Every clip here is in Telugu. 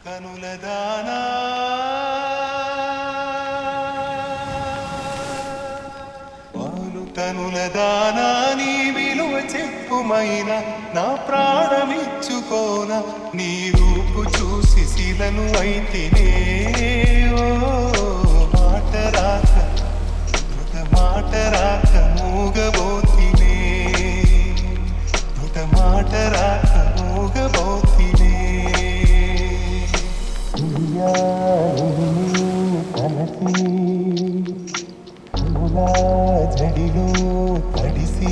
కనుల దానా వాలు కనుల దానా నీ విలువ చెప్పుమైన నా ప్రాణమిచ్చుకోన నీ రూపు చూసి శిలను అయితేనే ఓ మాట రాక మృత మాట రాక మూగబోతినే మృత మాట రాక మూగబోతినే కలసి కనులా జడిలో తడిసి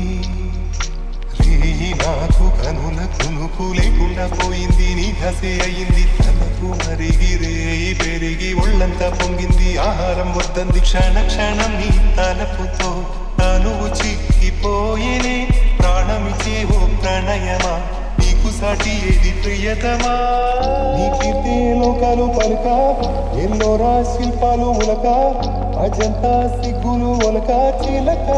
రేయి నాకు కనుల కునుకు లేకుండా పోయింది నీ హసే అయింది తనకు మరిగి రేయి పెరిగి ఒళ్ళంతా పొంగింది ఆహారం వద్దంది క్షణ క్షణం నీ తలపుతో తనువు చిక్కిపోయేనే ప్రాణమిచ్చే ఓ ప్రణయమా నీకు సాటి ఏది ప్రియతమా నీ కీర్తి లోకాలు పలుక ఎన్నోరా శిల్పాలు ఉలక అజంతా సిగ్గులు ఒలక చిలక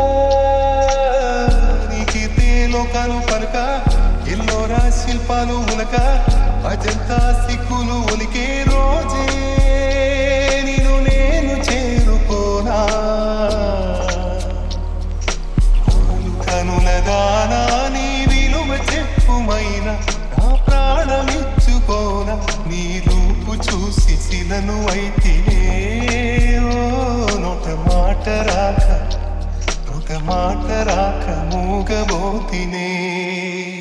నీ కీర్తి లోకాలు పలుక ఎన్నోరా శిల్పాలు ఉలక అజంతా సిగ్గులు ఒలికే రోజే నేను నేను చేరుకోనా కనుల దానా నీ విలువ చెప్పుమైన నా ప్రాణమిచ్చుకోన నీ రూపు చూసి శిలను అయితేనే ఓ నోట మాట రాక నోట మాట రాక మూగబోతినే